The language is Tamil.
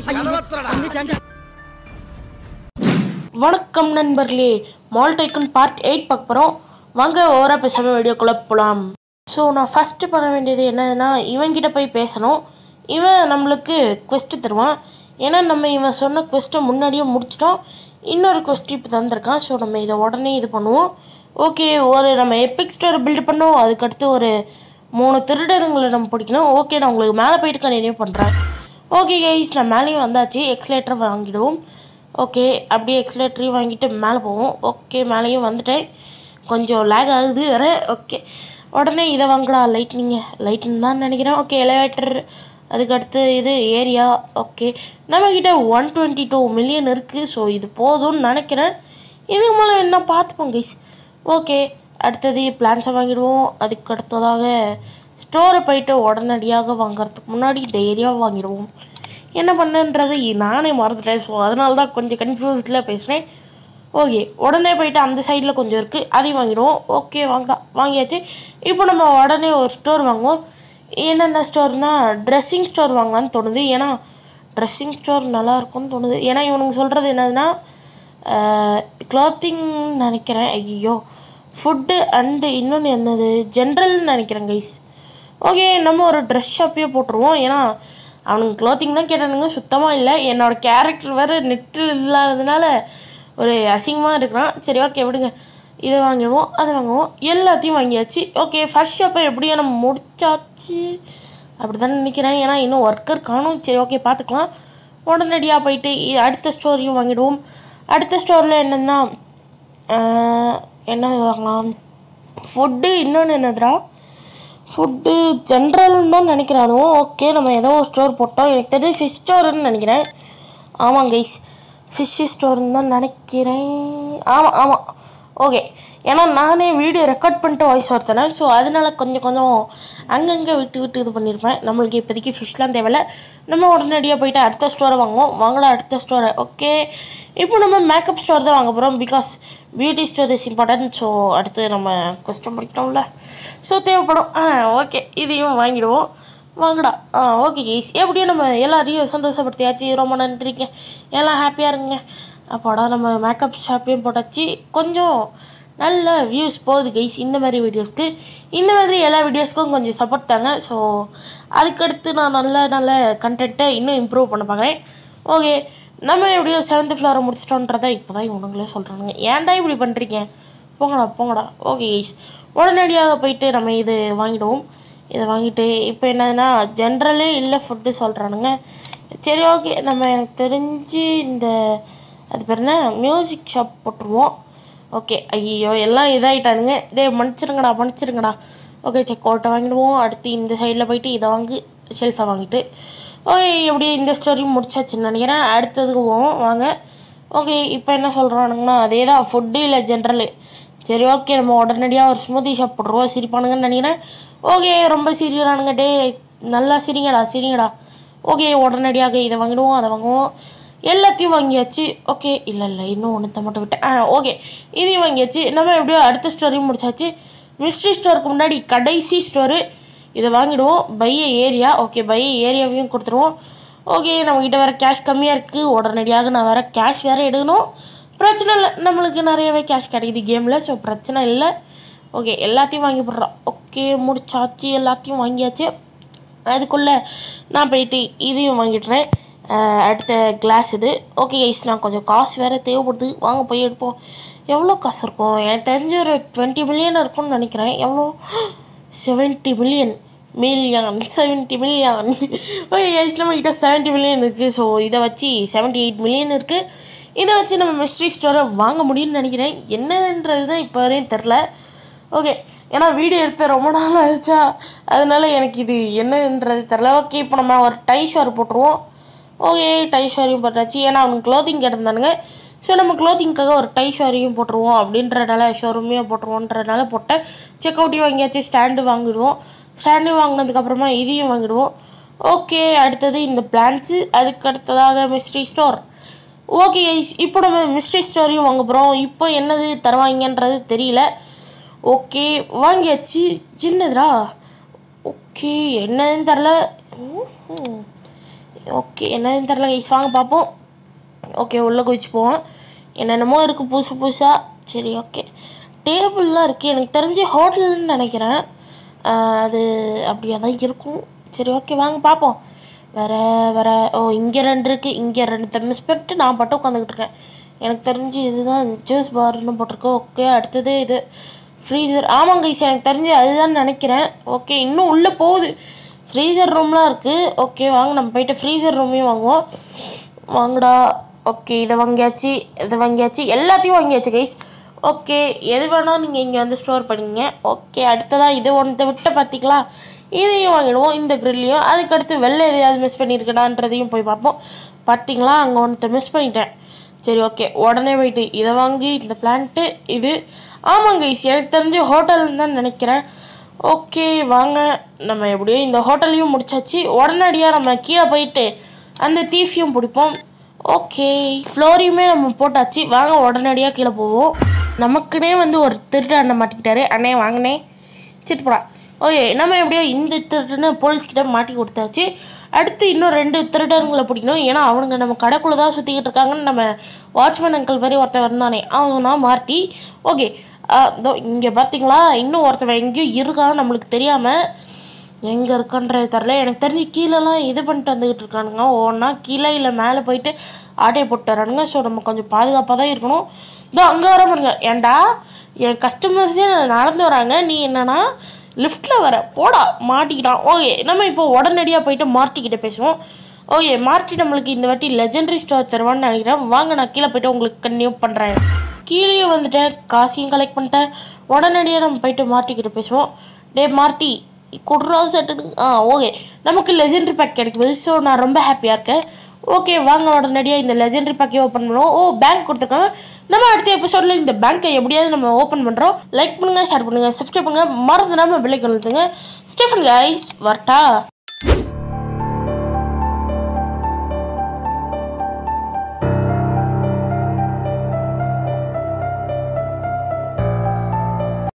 வணக்கம் நண்பர்களே மால் டைக்கன் பார்ட் எயிட் பார்க்க போகிறோம் வாங்க ஓவராக பேசாமல் வீடியோக்குள்ளே போகலாம் ஸோ நான் ஃபஸ்ட்டு பண்ண வேண்டியது என்னதுன்னா இவன்கிட்ட போய் பேசணும் இவன் நம்மளுக்கு quest தருவான் ஏன்னா நம்ம இவன் சொன்ன quest-அ முன்னாடியே முடிச்சிட்டோம் இன்னொரு quest இப்போ தந்திருக்கான் ஸோ நம்ம இதை உடனே இது பண்ணுவோம் ஓகே ஒரு நம்ம எபிக் ஸ்டோர் பில்ட் பண்ணோம் அதுக்கடுத்து ஒரு மூணு திருடருங்களை நம்ம பிடிக்கணும் ஓகே நான் உங்களுக்கு மேலே போயிட்டு கண்டினியூ பண்ணுறேன் ஓகே கைஸ் நான் மேலேயும் வந்தாச்சு எக்ஸ்லேட்டர் வாங்கிடுவோம் ஓகே அப்படியே எக்ஸ்லேட்டரையும் வாங்கிட்டு மேலே போவோம் ஓகே மேலேயும் வந்துட்டேன் கொஞ்சம் லேக் ஆகுது வேற ஓகே உடனே இதை வாங்கடா லைட்னிங்க லைட்னு தான் நினைக்கிறேன் ஓகே எலிவேட்டர் அதுக்கடுத்து இது ஏரியா ஓகே நம்மக்கிட்ட ஒன் டுவெண்ட்டி டூ மில்லியன் இருக்குது ஸோ இது போதும்னு நினைக்கிறேன் இதுக்கு மேலே என்ன பார்த்துப்போம் கைஸ் ஓகே அடுத்தது பிளான்ஸை வாங்கிடுவோம் அதுக்கு அடுத்ததாக ஸ்டோரை போயிட்டு உடனடியாக வாங்குறதுக்கு முன்னாடி இந்த ஏரியாவை வாங்கிடுவோம் என்ன பண்ணுன்றது நானே மறந்துட்டேன் ஸோ அதனால தான் கொஞ்சம் கன்ஃபியூஸ்டில் பேசுகிறேன் ஓகே உடனே போயிட்டு அந்த சைடில் கொஞ்சம் இருக்குது அதையும் வாங்கிடுவோம் ஓகே வாங்கடா வாங்கியாச்சு இப்போ நம்ம உடனே ஒரு ஸ்டோர் வாங்குவோம் என்னென்ன ஸ்டோர்னால் ட்ரெஸ்ஸிங் ஸ்டோர் வாங்கலான்னு தோணுது ஏன்னா ட்ரெஸ்ஸிங் ஸ்டோர் நல்லா இருக்கும்னு தோணுது ஏன்னா இவனுங்க சொல்கிறது என்னதுன்னா க்ளாத்திங் நினைக்கிறேன் ஐயோ ஃபுட்டு அண்டு இன்னொன்று என்னது ஜென்ரல்னு நினைக்கிறேன் கைஸ் ஓகே நம்ம ஒரு ட்ரெஸ் ஷாப்பையே போட்டுருவோம் ஏன்னா அவனுங்க க்ளோத்திங் தான் கேட்டானுங்க சுத்தமாக இல்லை என்னோடய கேரக்டர் வேறு நெட்டு இல்லாததுனால ஒரு அசிங்கமாக இருக்கிறான் சரி ஓகே விடுங்க இதை வாங்கிடுவோம் அதை வாங்குவோம் எல்லாத்தையும் வாங்கியாச்சு ஓகே ஃபர்ஸ்ட் ஷாப்பை எப்படியோ நம்ம முடிச்சாச்சு அப்படி தான் நினைக்கிறேன் ஏன்னா இன்னும் ஒர்க்கர் காணும் சரி ஓகே பார்த்துக்கலாம் உடனடியாக போயிட்டு இ- அடுத்த ஸ்டோரையும் வாங்கிடுவோம் அடுத்த ஸ்டோரில் என்னன்னா ஆஹ், என்ன வாங்கலாம் ஃபுட்டு இன்னொன்று என்னதுடா ஃபுட்டு ஜென்ரல்னு தான் நினைக்கிறேன் அதுவும் ஓகே நம்ம ஏதோ ஒரு ஸ்டோர் போட்டோம் எனக்கு தெரிஞ்சு ஃபிஷ் ஸ்டோர்னு நினைக்கிறேன் ஆமாம் கைஸ் ஃபிஷ் ஸ்டோர்னு தான் நினைக்கிறேன் ஆமாம் ஆமாம் ஓகே ஏன்னா நானே வீடியோ ரெக்கார்ட் பண்ணிட்டு வாய்ஸ் ஒருத்தனே ஸோ அதனால கொஞ்சம் கொஞ்சம் அங்கங்கே விட்டு விட்டு இது பண்ணியிருப்பேன் நம்மளுக்கு இப்போதைக்கு ஃபிஷ்லாம் தேவையில்ல நம்ம உடனடியாக போயிட்டு அடுத்த ஸ்டோரை வாங்குவோம் வாங்கலாம் அடுத்த ஸ்டோரை ஓகே இப்போ நம்ம மேக்கப் ஸ்டோர் தான் வாங்க போகிறோம் because beauty store is important so அடுத்து நம்ம கொஸ்டின் படிக்கணும்ல ஸோ தேவைப்படும் ஆ ஓகே இதையும் வாங்கிடுவோம் வாங்கடா ஆ ஓகே கேஸ் எப்படியும் நம்ம எல்லாரையும் சந்தோஷப்படுத்தியாச்சு ரொம்ப நன்றிங்க எல்லாம் ஹாப்பியாக இருங்க அப்பாடா நம்ம மேக்கப் ஷாப்பையும் போட்டாச்சு கொஞ்சம் நல்ல வியூஸ் போகுது கைஸ் இந்த மாதிரி வீடியோஸ்க்கு இந்த மாதிரி எல்லா வீடியோஸ்க்கும் கொஞ்சம் சப்போர்ட் தாங்க ஸோ அதுக்கடுத்து நான் நல்ல நல்ல கண்டென்ட்டை இன்னும் இம்ப்ரூவ் பண்ண பார்க்குறேன் ஓகே நம்ம எப்படியோ செவன்த் ஃப்ளோரை முடிச்சிட்டோன்றதை இப்போ தான் இவனுங்களே சொல்கிறானுங்க ஏன்டா இப்படி பண்ணுறீங்க போங்கடா போங்கடா ஓகே கைஸ் உடனடியாக போயிட்டு நம்ம இது வாங்கிடுவோம் இதை வாங்கிட்டு இப்போ என்னதுன்னா ஜென்ரலே இல்லை ஃபுட்டு சொல்கிறானுங்க சரி ஓகே நம்ம எனக்கு தெரிஞ்சு இந்த அது பேர் என்ன மியூசிக் ஷாப் போட்டுருவோம் ஓகே ஐயோ எல்லாம் இதாகிட்டானுங்க டேய் மன்னிச்சிருங்கடா மன்னிச்சிருங்கடா ஓகே செக் அவுட்டை வாங்கிடுவோம் அடுத்து இந்த சைடில் போயிட்டு இதை வாங்கி ஷெல்ஃபை வாங்கிட்டு ஓகே எப்படி இந்த ஸ்டோரியும் முடிச்சாச்சுன்னு நினைக்கிறேன் அடுத்ததுக்கு போவோம் வாங்க ஓகே இப்போ என்ன சொல்கிறானுங்கன்னா அதே தான் ஃபுட்டு இல்லை ஜென்ரலு சரி ஓகே நம்ம உடனடியாக ஒரு ஸ்மூதி ஷாப் போட்டுருவோம் சிரிப்பானுங்கன்னு நினைக்கிறேன் ஓகே ரொம்ப சிரிக்கிறானுங்க டே நல்லா சிரிங்கடா சிரிங்கடா ஓகே உடனடியாக இதை வாங்கிடுவோம் அதை வாங்குவோம் எல்லாத்தையும் வாங்கியாச்சு ஓகே இல்லை இல்லை இன்னும் ஒன்றத்தை மட்டும் விட்டேன் ஆ ஓகே இதையும் வாங்கியாச்சு நம்ம எப்படியோ அடுத்த ஸ்டோரியும் முடிச்சாச்சு மிஸ்ட்ரி ஸ்டோருக்கு முன்னாடி கடைசி ஸ்டோரு இதை வாங்கிடுவோம் பைய ஏரியா ஓகே பைய ஏரியாவையும் கொடுத்துருவோம் ஓகே நம்மக்கிட்ட வேறு கேஷ் கம்மியாக இருக்குது உடனடியாக நான் வேறு கேஷ் வேறு எடுக்கணும் பிரச்சனை இல்லை நம்மளுக்கு நிறையவே கேஷ் கிடைக்குது கேமில் ஸோ பிரச்சனை இல்லை ஓகே எல்லாத்தையும் வாங்கி போடுறோம் ஓகே முடிச்சாச்சு எல்லாத்தையும் வாங்கியாச்சு அதுக்குள்ளே நான் போயிட்டு இதையும் வாங்கிடுறேன் அஹ் அடுத்த கிளாஸ் இது ஓகே ஐஸ் நான் கொஞ்சம் காசு வேறு தேவைப்படுது வாங்க போய் எடுப்போம் எவ்வளோ காசு இருக்கும் எனக்கு தெரிஞ்ச ஒரு டுவெண்ட்டி மில்லியன் இருக்கும்னு நினைக்கிறேன் எவ்வளோ seventy million million seventy million okay ஐஸ் நம்மக்கிட்ட செவன்ட்டி மில்லியன் இருக்குது ஸோ இதை வச்சு செவன்ட்டி எயிட் மில்லியன் இருக்குது இதை வச்சு நம்ம மிஸ்ட்ரி ஸ்டோரை வாங்க முடியும்னு நினைக்கிறேன் என்னன்றது தான் இப்போ வரையும் தெரில ஓகே ஏன்னா வீடியோ எடுத்து ரொம்ப நாள் ஆயிடுச்சா அதனால எனக்கு இது என்னன்றது தெரில ஓகே இப்போ நம்ம ஒரு டை ஷோர் போட்டுருவோம் ஓகே டை ஷோரையும் போட்டாச்சு ஏன்னா அவனுக்கு க்ளோத்திங் கேட்டிருந்தானுங்க ஸோ நம்ம க்ளோத்திங்க்காக ஒரு டை ஷோரையும் போட்டுருவோம் அப்படின்றனால ஷோரூமே போட்டுருவோன்றனால போட்டேன் செக் அவுட்டையும் வாங்கியாச்சு ஸ்டாண்டு வாங்கிடுவோம் ஸ்டாண்டு வாங்கினதுக்கப்புறமா இதையும் வாங்கிடுவோம் ஓகே அடுத்தது இந்த பிளான்ஸு அதுக்கு அடுத்ததாக மிஸ்ட்ரி ஸ்டோர் ஓகே இப்போ நம்ம மிஸ்ட்ரி ஸ்டோரியும் வாங்க போகிறோம் இப்போ என்னது தருவாங்கன்றது தெரியல ஓகே வாங்கியாச்சு என்னதுடா ஓகே என்னதுன்னு தெரில ம்ஹும். ஓகே என்னன்னு தெரில கைஸ் வாங்க பார்ப்போம் ஓகே உள்ளே குதிச்சு போவோம் என்னென்னமோ இருக்குது புதுசு புதுசாக சரி ஓகே டேபிள்லாம் இருக்குது எனக்கு தெரிஞ்சு ஹோட்டல்னு நினைக்கிறேன் ஆஹ் அது அப்படியே தான் இருக்கும் சரி ஓகே வாங்க பார்ப்போம் வேற வேற ஓ இங்கே ரெண்டு இருக்குது இங்கே ரெண்டு மிஸ் பண்ணிட்டு நான் மட்டும் உட்காந்துக்கிட்டு இருக்கேன் எனக்கு தெரிஞ்சு இதுதான் ஜூஸ் பார்னு போட்டிருக்கு ஓகே அடுத்தது இது ஃப்ரீசர் ஆமாங்க கைஸ் எனக்கு தெரிஞ்சு அதுதான் நினைக்கிறேன் ஓகே இன்னும் உள்ளே போகுது ஃப்ரீசர் ரூம்லாம் இருக்குது ஓகே வாங்க நம்ம போயிட்டு ஃப்ரீசர் ரூமையும் வாங்குவோம் வாங்கடா ஓகே இதை வாங்கியாச்சு இதை வாங்கியாச்சு எல்லாத்தையும் வாங்கியாச்சு கைஸ் ஓகே எது வேணால் நீங்கள் இங்கே வந்து ஸ்டோர் பண்ணிங்க ஓகே அடுத்ததாக இது ஒன்றத்தை விட்டு பார்த்திங்களா இதையும் வாங்கிடுவோம் இந்த க்ரில்லையும் அதுக்கடுத்து வெளில எதையாவது மிஸ் பண்ணியிருக்கடான்றதையும் போய் பார்ப்போம் பார்த்தீங்களா அங்கே ஒன்றத்தை மிஸ் பண்ணிட்டேன் சரி ஓகே உடனே போயிட்டு இதை வாங்கி இந்த பிளான்ட்டு இது ஆமாங்க கைஸ் எனக்கு தெரிஞ்சு ஹோட்டல்னு தான் நினைக்கிறேன் ஓகே வாங்க நம்ம எப்படியோ இந்த ஹோட்டலையும் முடிச்சாச்சு உடனடியாக நம்ம கீழே போயிட்டு அந்த தீஃபையும் பிடிப்போம் ஓகே ஃப்ளோரையுமே நம்ம போட்டாச்சு வாங்க உடனடியாக கீழே போவோம் நமக்குனே வந்து ஒரு திருட்டு அண்ணன் மாட்டிக்கிட்டாரு அண்ணே வாங்கினே சரி போடா ஓகே நம்ம எப்படியோ இந்த திருட்டுன்னு போலீஸ்கிட்ட மாட்டி கொடுத்தாச்சு அடுத்து இன்னும் ரெண்டு திருடனுங்களை பிடிக்கணும் ஏன்னா அவனுங்க நம்ம கடைக்குள்ளே தான் சுற்றிக்கிட்டு இருக்காங்கன்னு நம்ம வாட்ச்மேன் அங்கிள் மாதிரி ஒருத்தன் வந்தானே அவன் தான் மாட்டி ஓகே இதோ இங்கே பார்த்தீங்களா இன்னும் ஒருத்தவன் எங்கேயும் இருக்கான் நம்மளுக்கு தெரியாமல் எங்கே இருக்கான்றது தெரில எனக்கு தெரிஞ்சு கீழெல்லாம் இது பண்ணிட்டு வந்துக்கிட்டு இருக்கானுங்க ஒவ்வொன்றா கீழே இல்லை மேலே போயிட்டு ஆட்டையை போட்டு வரானுங்க ஸோ நம்ம கொஞ்சம் பாதுகாப்பாக தான் இருக்கணும் இதோ அங்கே வர பாருங்க ஏன்டா என் கஸ்டமர்ஸே நடந்து வராங்க நீ என்னன்னா லிஃப்ட்டில் வர போடா மாட்டிக்கிட்டான் ஓகே நம்ம இப்போ உடனடியாக போயிட்டு மார்ட்டிக்கிட்ட பேசுவோம் ஓகே மார்ட்டி நம்மளுக்கு இந்த வாட்டி லெஜெண்டரி ஸ்டோர் தருவான்னு நினைக்கிறேன் வாங்க நான் கீழே போயிட்டு உங்களுக்கு கன்டினியூ பண்ணுறேன் கீழே வந்துட்டேன் காசையும் கலெக்ட் பண்ணிட்டேன் உடனடியாக நம்ம போயிட்டு மார்ட்டிக்கிட்ட பேசுவோம் டே மார்ட்டி குட்ரா செட்டு ஆ ஓகே நமக்கு லெஜெண்டரி பேக் கிடைக்குது ஸோ நான் ரொம்ப ஹாப்பியாக இருக்கேன் ஓகே வாங்க உடனடியாக இந்த லெஜெண்டரி பேக்கே ஓப்பன் பண்ணுவோம் ஓ பேங்க் கொடுத்துருக்காங்க நம்ம அடுத்த எபிசோடில் இந்த பேங்க்கை எப்படியாவது நம்ம ஓப்பன் பண்ணுறோம் லைக் பண்ணுங்கள் ஷேர் பண்ணுங்கள் சப்ஸ்கிரைப் பண்ணுங்கள் மறந்துடாமல் பில்லை கழுத்துங்க ஸ்டெஃபன் கைஸ் வரட்டா